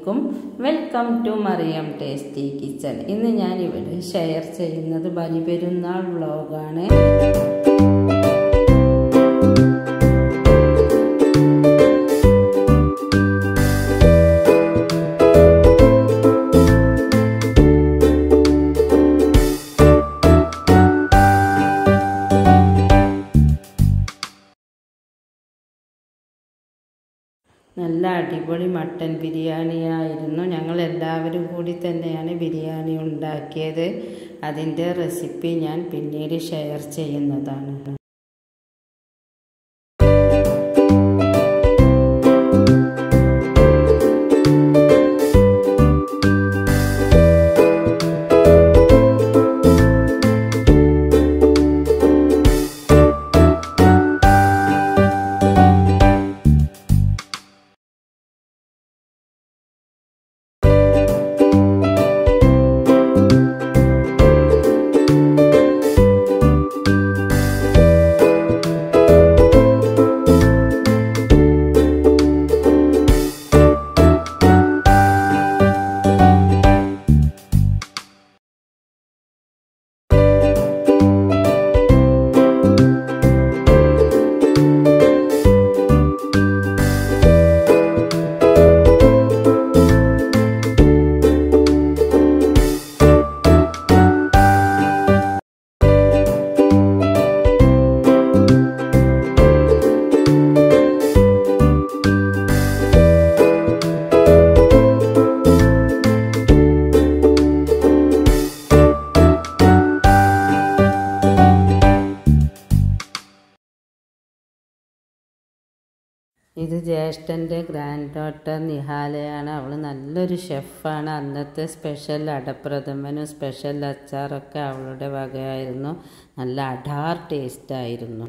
അലൈക്കും welcome to Mariyam tasty kitchen ഇന്ന് ഞാൻ ഇവിടെ ഷെയർ ചെയ്യുന്നത് ബലിപെരുന്നാൾ വ്ളോഗാണ് നല്ല അടിപൊളി മട്ടൻ ബിരിയാണിയായിരുന്നു ഞങ്ങൾ എല്ലാവരും കൂടി തന്നെയാണ് ബിരിയാണി ഉണ്ടാക്കിയത് അതിൻ്റെ റെസിപ്പി ഞാൻ പിന്നീട് ഷെയർ ചെയ്യുന്നതാണ് ഇത് ജ്യേഷ്ഠൻ്റെ ഗ്രാൻഡ് ഡോട്ടർ നിഹാലയാണ് അവൾ നല്ലൊരു ഷെഫാണ് അന്നത്തെ സ്പെഷ്യൽ അടപ്രഥമനും സ്പെഷ്യൽ അച്ചാറൊക്കെ അവളുടെ വകയായിരുന്നു നല്ല അഡാർ ടേസ്റ്റ് ആയിരുന്നു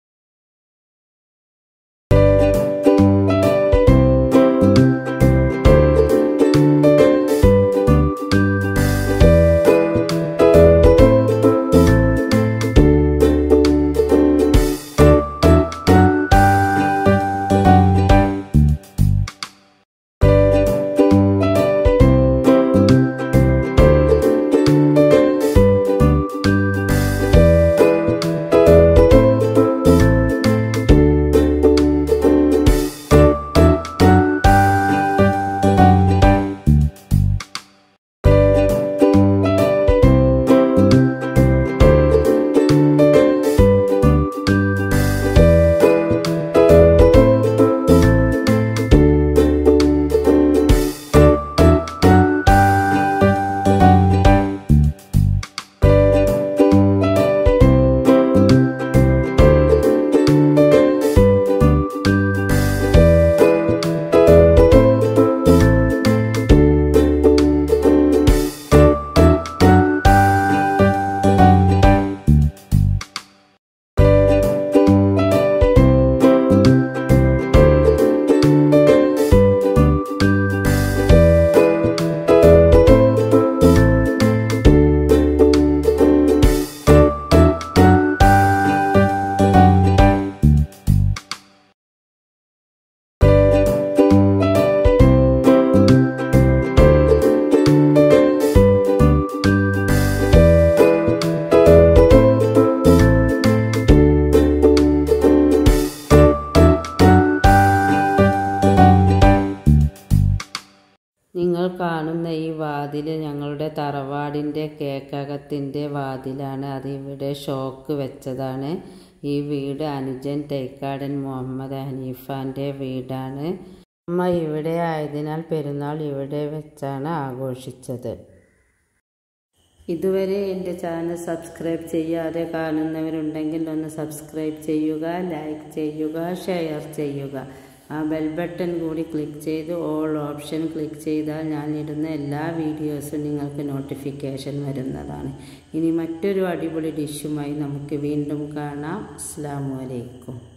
നിങ്ങൾ കാണുന്ന ഈ വാതിൽ ഞങ്ങളുടെ തറവാടിൻ്റെ കേക്കകത്തിൻ്റെ വാതിലാണ് അത് ഇവിടെ ഷോക്ക് വെച്ചതാണ് ഈ വീട് അനുജൻ തൈക്കാടൻ മുഹമ്മദ് ഹനീഫാൻ്റെ വീടാണ് അമ്മ ഇവിടെ ആയതിനാൽ പെരുന്നാൾ ഇവിടെ വെച്ചാണ് ആഘോഷിച്ചത് ഇതുവരെ എൻ്റെ ചാനൽ സബ്സ്ക്രൈബ് ചെയ്യാതെ കാണുന്നവരുണ്ടെങ്കിൽ ഒന്ന് സബ്സ്ക്രൈബ് ചെയ്യുക ലൈക്ക് ചെയ്യുക ഷെയർ ചെയ്യുക ആ ബെൽ ബട്ടൺ കൂടി ക്ലിക്ക് ചെയ്ത് ഓൾ ഓപ്ഷൻ ക്ലിക്ക് ചെയ്താൽ ഞാൻ ഇടുന്ന എല്ലാ വീഡിയോസും നിങ്ങൾക്ക് നോട്ടിഫിക്കേഷൻ വരുന്നതാണ് ഇനി മറ്റൊരു അടിപൊളി ഡിഷുമായി നമുക്ക് വീണ്ടും കാണാം അസ്സാം വലൈക്കും